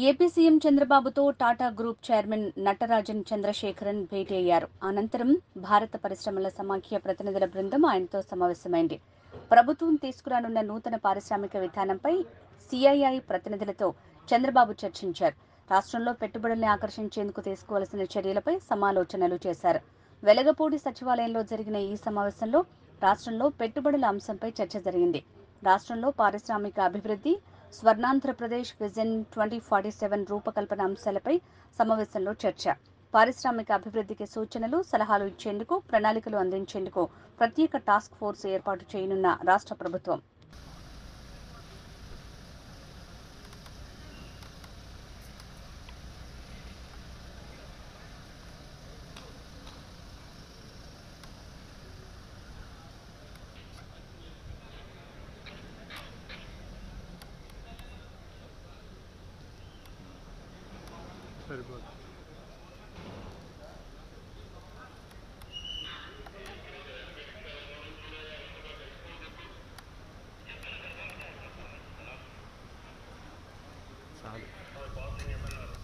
AP CM చంద్రబాబుతో Tata group chairman Natarajan Chandrasekaran భేటీ అయ్యారు అనంతరం భారత పరిశ్రమల సమాఖ్య ప్రతినిధుల బృందం ఆయనతో సమావేశమైంది ప్రభుత్వం తీసుకురానున్న నూతన పారిశ్రామిక విధానంపై సిఐఐ ప్రతినిధులతో చంద్రబాబు చర్చించారు రాష్ట్రంలో పెట్టుబడుల్ని ఆకర్షించేందుకు తీసుకోవాల్సిన చర్యలపై సమాలోచనలు చేశారు వెలగపూడి సచివాలయంలో జరిగిన ఈ సమావేశంలో రాష్ట్రంలో పెట్టుబడుల అంశంపై చర్చ జరిగింది రాష్ట్రంలో పారిశ్రామిక అభివృద్ధి Swarnandhrapradesh vision twenty forty seven రూపకల్పన అంశాలపై సమావేశంలో చర్చ పారిశ్రామిక అభివృద్ధికి సూచనలు సలహాలు ఇచ్చేందుకు ప్రణాళికలు అందించేందుకు ప్రత్యేక టాస్క్ ఫోర్స్ ఏర్పాటు చేయనున్న రాష్ట్ర ప్రభుత్వం సరిపోదు చాలు